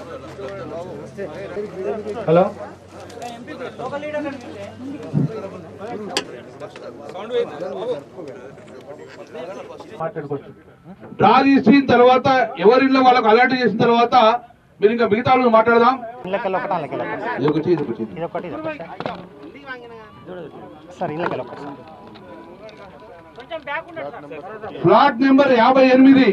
Hello మాట్లాడుకోవచ్చు draw చేసిన తర్వాత ఎవరిలో వాళ్ళకు అలర్ట్ చేసిన తర్వాత మీరు ఇంకా మిగతా వాళ్ళు మాట్లాడదాం ఇళ్ళకెళ్ళి ఒకటి అల్లకెళ్ళి ఒకటి ఇది ఒకటి ఇది ఒకటి ఇది ఒకటి ఇది ఒకటి సార్ ఇళ్ళకెళ్ళి ఒకటి సార్ ప్లాట్ నెంబర్ యాభై ఎనిమిది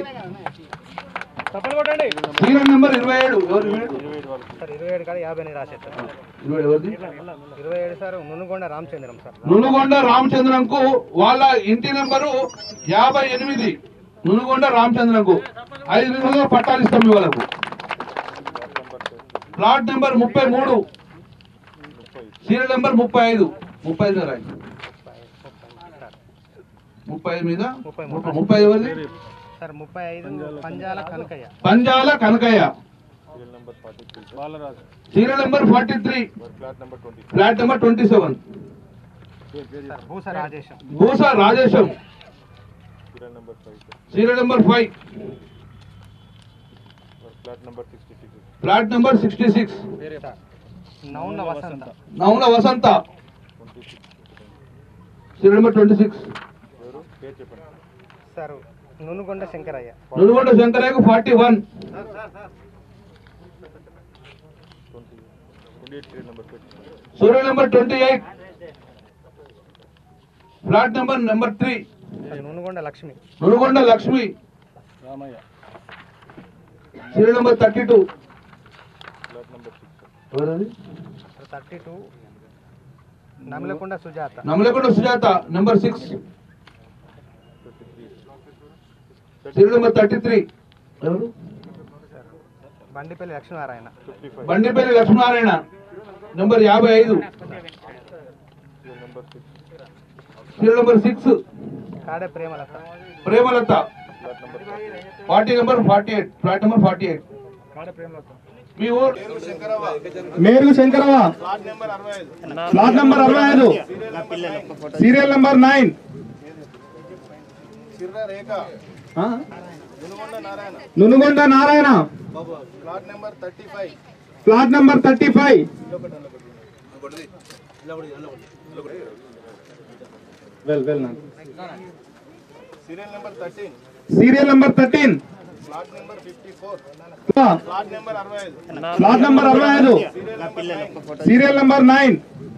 సీరియల్ నెంబర్ ఇరవై ఏడు ఎవరు ఇరవై ఏడు? సార్ ఇరవై ఏడు కాదు యాభై ఎనిమిది రాసేది సార్ ఇరవై ఏడు ఎవరిది ఇరవై ఏడు సార్ నునుగొండ రామచంద్రం సార్ నునుగొండ రామచంద్రంకు వాళ్ళ ఇంటి నెంబరు యాభై ఎనిమిది నునుగొండ రామచంద్రంకు ఐదు నిమిషాలు పట్టాలు ఇస్తాం మీ వాళ్ళకు ప్లాట్ నెంబర్ ముప్పై మూడు సీరియల్ నెంబర్ ముప్పై ఐదు ముప్పై ఐదు రాయి ముప్పై ఐదు మీద ముప్పై మూడు. ముప్పై ఐదు ఎవరిది సార్ ముప్పై ఐదు Panjala Kanakaiah Panjala Kanakaiah serial number forty three flat number twenty seven sir Bhusa Rajesham Bhusa Rajesham serial number five flat number sixty six sir Nounna Vasantha Nouna Vasantha serial number twenty six sir Nunugonda Shankaraiah Nudigonda శంకరయ్యకు forty one serial number twenty eight flat number number three sir Nunugonda Lakshmi Nudigonda Lakshmi serial number thirty two ఎవరది sir thirty two Namalakonda Sujatha Namalakonda Sujatha number six serial number thirty three ఎవరు sir Bandipalli Lakshminarayana Bandipalli Lakshminarayana number యాభై ఐదు serial number six Kade Premalatha Premalatha party number forty eight flat number forty eight మీ ఊరు Merugu శంకరవ plot number అరవై ఐదు serial number nine ఆ? Nunugonda Narayana plot number thirty five well well serial number thirteen plot number అరవై ఐదు సీరియల్ నెంబర్ నైన్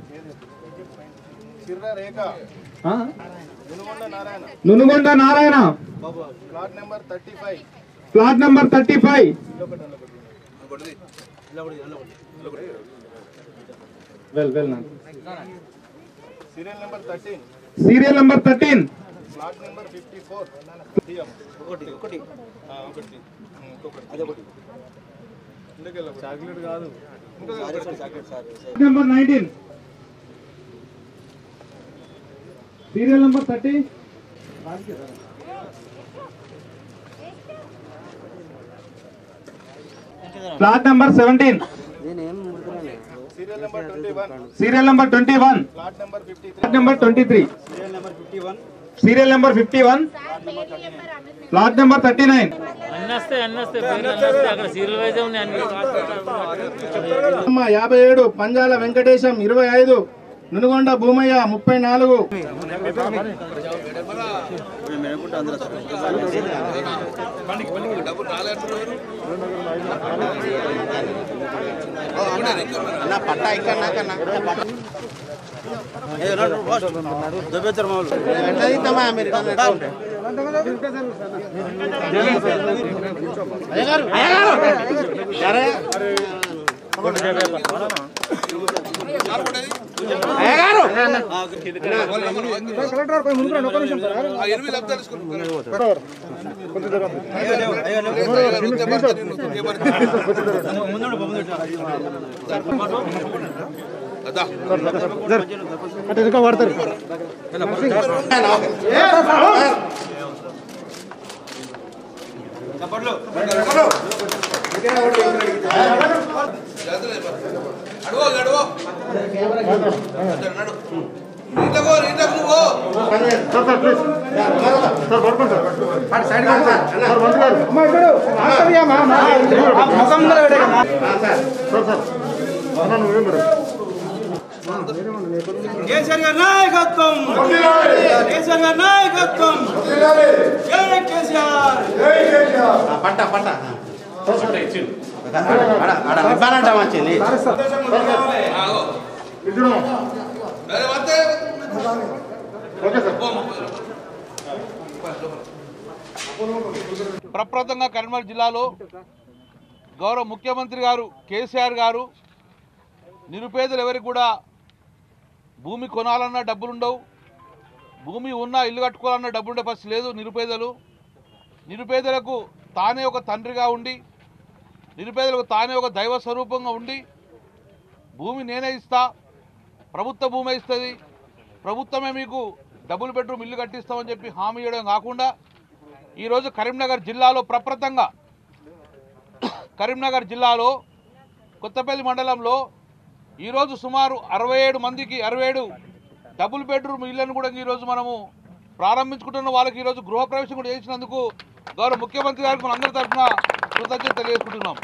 ఆ? Nunugonda Narayana plot number thirty five well well serial number thirteen number nineteen serial number thirty plot number seventeen serial number twenty one plot number twenty three serial number fifty one plot number thirty nine అన్నస్తే అన్నస్తే పేర్లు అన్నస్తే అక్కడ serial wise ఉన్నాయి అన్ని యాభై ఏడు పంజాల వెంకటేశం ఇరవై ఐదు నునుగొండ భూమయ్య ముప్పై నాలుగు కేసీఆర్ గారి నాయకత్వం కేసీఆర్ గారి నాయకత్వం జై కేసీఆర్ పట్ట పట్ట ఇవ్వాలంట మంచిది ప్రప్రదంగా కరీంనగర్ జిల్లాలో గౌరవ ముఖ్యమంత్రి గారు కేసీఆర్ గారు నిరుపేదలు ఎవరికి కూడా భూమి కొనాలన్నా డబ్బులుండవు భూమి ఉన్నా ఇల్లు కట్టుకోవాలన్నా డబ్బులుండే పరిస్థితి లేదు నిరుపేదలు నిరుపేదలకు తానే ఒక తండ్రిగా ఉండి నిరుపేదలకు తానే ఒక దైవ స్వరూపంగా ఉండి భూమి నేనే ఇస్తా ప్రభుత్వ భూమి ఇస్తుంది ప్రభుత్వమే మీకు డబుల్ బెడ్రూమ్ ఇల్లు కట్టిస్తామని చెప్పి హామీ ఇవ్వడం కాకుండా ఈరోజు కరీంనగర్ జిల్లాలో ప్రప్రథంగా కరీంనగర్ జిల్లాలో కొత్తపల్లి మండలంలో ఈరోజు సుమారు అరవై ఏడు మందికి అరవై ఏడు డబుల్ బెడ్రూమ్ ఇళ్లను కూడా ఈరోజు మనము ప్రారంభించుకుంటున్న వాళ్ళకి ఈరోజు గృహప్రవేశం కూడా చేసినందుకు గౌరవ ముఖ్యమంత్రి గారికి మన అందరి తరఫున కృతజ్ఞత తెలియజేసుకుంటున్నాం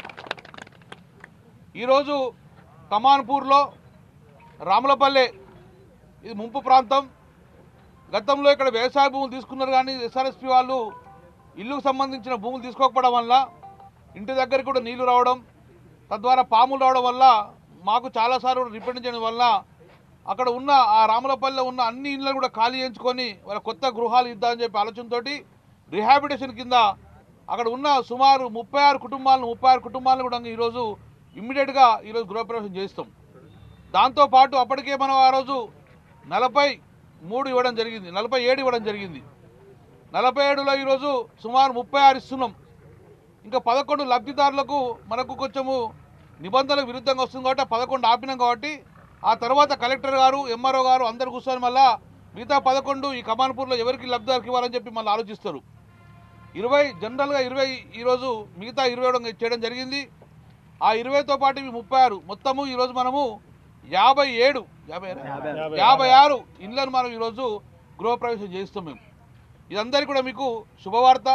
ఈరోజు కమాన్పూర్లో రాములపల్లె ఇది ముంపు ప్రాంతం గతంలో ఇక్కడ వ్యవసాయ భూములు తీసుకున్నారు కానీ ఎస్ఆర్ఎస్పి వాళ్ళు ఇల్లుకు సంబంధించిన భూములు తీసుకోకపోవడం వల్ల ఇంటి దగ్గరికి కూడా నీళ్లు రావడం తద్వారా పాములు రావడం వల్ల మాకు చాలాసార్లు రిపెండ్ చేయడం వల్ల అక్కడ ఉన్న ఆ రాములపల్లిలో ఉన్న అన్ని ఇళ్ళను కూడా ఖాళీ చేయించుకొని వాళ్ళ కొత్త గృహాలు ఇద్దామని చెప్పి ఆలోచనతోటి రిహాబిటేషన్ కింద అక్కడ ఉన్న సుమారు ముప్పై ఆరు కుటుంబాలను ముప్పై ఆరు కుటుంబాలను కూడా ఈరోజు ఇమ్మీడియట్గా ఈరోజు గృహప్రవేశం చేస్తాం దాంతోపాటు అప్పటికే మనం ఆ రోజు నలభై మూడు ఇవ్వడం జరిగింది నలభై ఏడు ఇవ్వడం జరిగింది నలభై ఏడులో ఈరోజు సుమారు ముప్పై ఆరు ఇస్తున్నాం ఇంకా పదకొండు లబ్ధిదారులకు మనకు కొంచెము నిబంధనలకు విరుద్ధంగా వస్తుంది కాబట్టి ఆ పదకొండు ఆపినాం కాబట్టి ఆ తర్వాత కలెక్టర్ గారు ఎంఆర్ఓ గారు అందరు కూర్చొని మళ్ళా మిగతా పదకొండు ఈ కమాన్పూర్లో ఎవరికి లబ్ధిదారుకి ఇవ్వాలని చెప్పి మళ్ళీ ఆలోచిస్తారు ఇరవై జనరల్గా ఇరవై ఈరోజు మిగతా ఇరవై ఇవ్వడం చేయడం జరిగింది ఆ ఇరవైతో పాటు ఇవి ముప్పై ఆరు మొత్తము ఈరోజు మనము యాభై ఏడు యాభై ఆరా? యాభై ఆరు ఇళ్ళను మనం ఈరోజు గృహప్రవేశం చేస్తాం మేము ఇదందరికీ కూడా మీకు శుభవార్త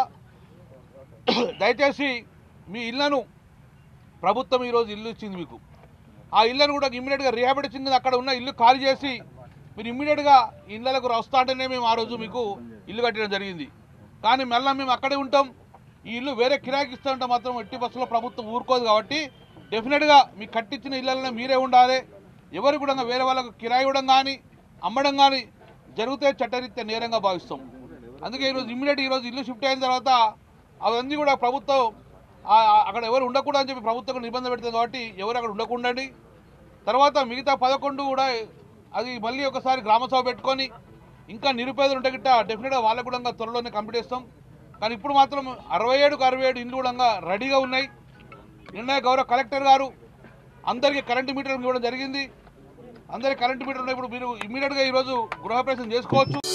దయచేసి మీ ఇళ్లను ప్రభుత్వం ఈరోజు ఇల్లు ఇచ్చింది మీకు ఆ ఇళ్ళను కూడా ఇమ్మీడియట్గా రిహాబిటేషన్ కింద అక్కడ ఉన్న ఇల్లు ఖాళీ చేసి మీరు ఇమ్మీడియట్గా ఇళ్ళకు వస్తా అంటేనే మేము ఆ రోజు మీకు ఇల్లు కట్టడం జరిగింది కానీ మళ్ళీ మేము అక్కడే ఉంటాం ఈ ఇల్లు వేరే కిరాయికి ఇస్తూ ఉంటే మాత్రం ఎట్టి బస్సులో ప్రభుత్వం ఊరుకోదు కాబట్టి డెఫినెట్గా మీకు కట్టించిన ఇళ్ళలో మీరే ఉండాలి ఎవరు కూడా వేరే వాళ్ళకు కిరాయి ఇవ్వడం కానీ అమ్మడం కానీ జరిగితే చట్టరీత్యా నేరంగా భావిస్తాం అందుకే ఈరోజు ఇమ్మీడియట్ ఈరోజు ఇల్లు షిఫ్ట్ అయిన తర్వాత అవన్నీ కూడా ప్రభుత్వం ఆ- ఆ- అక్కడ ఎవరు ఉండకూడదు అని చెప్పి ప్రభుత్వం నిబంధన పెడుతుంది కాబట్టి ఎవరు అక్కడ ఉండకుండండి తర్వాత మిగతా పదకొండు కూడా అది మళ్ళీ ఒకసారి గ్రామ సభ పెట్టుకొని ఇంకా నిరుపేదలు ఉంటే గిట్ట డెఫినెట్గా వాళ్ళకు కూడా త్వరలోనే కంప్లీట్ చేస్తాం కానీ ఇప్పుడు మాత్రం అరవై ఏడుకు అరవై ఏడు ఇండ్లు కూడా రెడీగా ఉన్నాయి నిన్న గౌరవ కలెక్టర్ గారు అందరికీ కరెంటు మీటర్లు ఇవ్వడం జరిగింది అందరికీ కరెంటు మీటర్లు ఉన్నాయి ఇప్పుడు మీరు ఇమీడియట్గా ఈరోజు గృహప్రవేశం చేసుకోవచ్చు